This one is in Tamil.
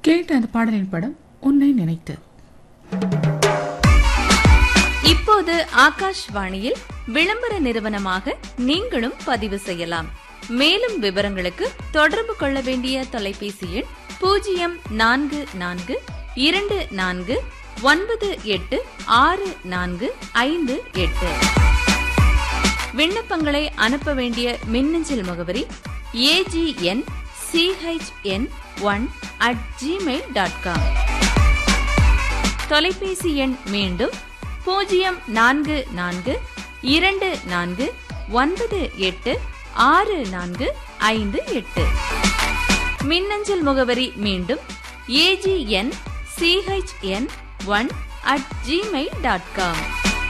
கேட்ட அந்த பாடலின் படம் உன்னை நினைத்து இப்போது ஆகாஷ்வாணியில் விளம்பர நிறுவனமாக நீங்களும் பதிவு செய்யலாம் மேலும் விவரங்களுக்கு தொடர்பு கொள்ள வேண்டிய தொலைபேசி எண் பூஜ்ஜியம் நான்கு நான்கு இரண்டு நான்கு ஒன்பது எட்டு ஆறு நான்கு ஐந்து எட்டு விண்ணப்பங்களை அனுப்ப வேண்டிய மின்னஞ்சல் முகவரி AGN CHN one at Gmail dot com தொலைபேசி எண் மீண்டும் பூஜ்ஜியம் நான்கு நான்கு இரண்டு நான்கு ஒன்பது எட்டு ஆறு நான்கு ஐந்து எட்டு மின்னஞ்சல் முகவரி மீண்டும் AGN CHN one at Gmail dot com